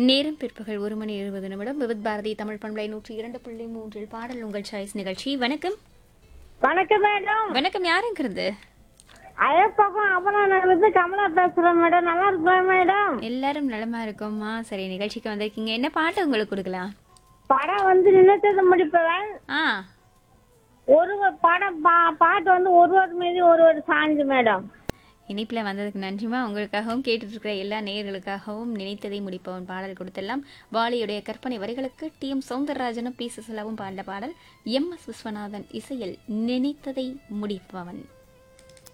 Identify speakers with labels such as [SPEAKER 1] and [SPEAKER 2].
[SPEAKER 1] நேரம் பிற்பகல் ஒரு மணி இருபது நிமிடம் விவித் பாரதி தமிழ் பண்பலை நூற்றி இரண்டு புள்ளி மூன்றில் பாடல் உங்கள் சாய்ஸ் நிகழ்ச்சி வணக்கம்
[SPEAKER 2] வணக்கம் மேடம்
[SPEAKER 1] வணக்கம் யாருங்கிறது
[SPEAKER 2] அயப்பக்கம் அபராணிலிருந்து கமலா பேசுறேன் மேடம் நல்லா இருக்கேன் மேடம்
[SPEAKER 1] எல்லாரும் நலமா இருக்கோம்மா சரி நிகழ்ச்சிக்கு வந்திருக்கீங்க என்ன பாட்டு உங்களுக்கு கொடுக்கலாம்
[SPEAKER 2] படம் வந்து நினைத்தது முடிப்பவன்
[SPEAKER 1] ஆ
[SPEAKER 2] ஒரு ஒரு படம் பா- பாட்டு வந்து ஒரு ஒரு மீது ஒரு ஒரு சாஞ்சு மேடம்
[SPEAKER 1] இனிப்பில் வந்ததுக்கு நன்றிமா உங்களுக்காகவும் கேட்டுட்டு இருக்கிற எல்லா நேயர்களுக்காகவும் நினைத்ததை முடிப்பவன் பாடல் கொடுத்தெல்லாம் வாலியுடைய கற்பனை வரிகளுக்கு டி எம் சௌந்தரராஜனும் பி சுசலாவும் பாடின பாடல் எம் எஸ் விஸ்வநாதன் இசையில் நினைத்ததை முடிப்பவன்